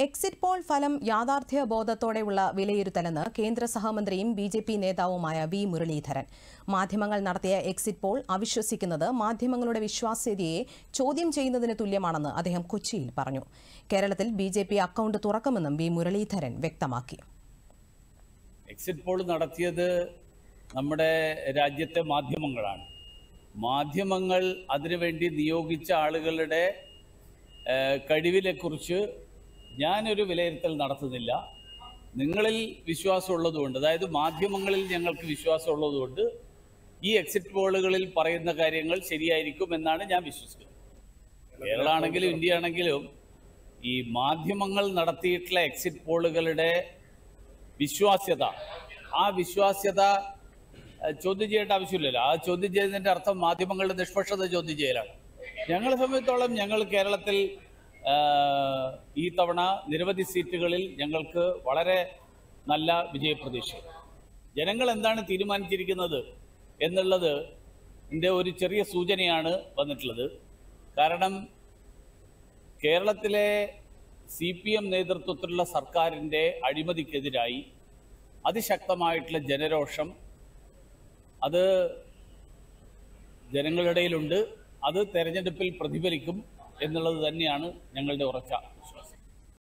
exit poll ഫലം യാഥാർത്ഥ്യ ബോധത്തോടെയുള്ള വിലയിരുത്തലെന്ന് കേന്ദ്ര സഹമന്ത്രിയും ബി ജെ പി നേതാവുമായ വി മുരളീധരൻ മാധ്യമങ്ങൾ നടത്തിയ എക്സിറ്റ് പോൾ അവിശ്വസിക്കുന്നത് മാധ്യമങ്ങളുടെ വിശ്വാസ്യതയെ ചോദ്യം ചെയ്യുന്നതിന് തുല്യമാണെന്ന് അദ്ദേഹം കൊച്ചിയിൽ പറഞ്ഞു കേരളത്തിൽ ബി ജെ പി അക്കൌണ്ട് തുറക്കുമെന്നും വി മുരളീധരൻ വ്യക്തമാക്കി എക്സിറ്റ് പോൾ നടത്തിയത് നമ്മുടെ രാജ്യത്തെ മാധ്യമങ്ങളാണ് മാധ്യമങ്ങൾ അതിനുവേണ്ടി നിയോഗിച്ച ആളുകളുടെ ഏഹ്, കഴിവിനെക്കുറിച്ച് ഞാനൊരു വിലയിരുത്തൽ നടത്തുന്നില്ല നിങ്ങളിൽ വിശ്വാസമുള്ളതുകൊണ്ട് അതായത് മാധ്യമങ്ങളിൽ ഞങ്ങൾക്ക് വിശ്വാസമുള്ളതുകൊണ്ട് ഈ എക്സിറ്റ് പോളുകളിൽ പറയുന്ന കാര്യങ്ങൾ ശരിയായിരിക്കും എന്നാണ് ഞാൻ വിശ്വസിക്കുന്നത് കേരളമാണെങ്കിലും ഇന്ത്യ ആണെങ്കിലും ഈ മാധ്യമങ്ങൾ നടത്തിയിട്ടുള്ള എക്സിറ്റ് പോളുകളുടെ വിശ്വാസ്യത ആ വിശ്വാസ്യത അഹ്, ചോദ്യം ചെയ്യേണ്ട ആവശ്യമില്ലല്ലോ ആ ചോദ്യം ചെയ്യുന്നതിന്റെ അർത്ഥം മാധ്യമങ്ങളുടെ നിഷ്പക്ഷത ചോദ്യം ചെയ്യലാണ് ഞങ്ങളെ സംബന്ധിച്ചോളം ഞങ്ങൾ കേരളത്തിൽ ആഹ്, ഈ തവണ നിരവധി സീറ്റുകളിൽ ഞങ്ങൾക്ക് വളരെ നല്ല വിജയപ്രതീക്ഷ ജനങ്ങൾ എന്താണ് തീരുമാനിച്ചിരിക്കുന്നത് എന്നുള്ളത് എൻ്റെ ഒരു ചെറിയ സൂചനയാണ് വന്നിട്ടുള്ളത് കാരണം കേരളത്തിലെ സി പി എം നേതൃത്വത്തിലുള്ള സർക്കാരിൻ്റെ അഴിമതിക്കെതിരായി അതിശക്തമായിട്ടുള്ള ജനരോഷം അത് ജനങ്ങളുടെ ഇടയിലുണ്ട് അത് തെരഞ്ഞെടുപ്പിൽ പ്രതിഫലിക്കും എന്നുള്ളത് തന്നെയാണ് ഞങ്ങളുടെ ഉറച്ച വിശ്വാസം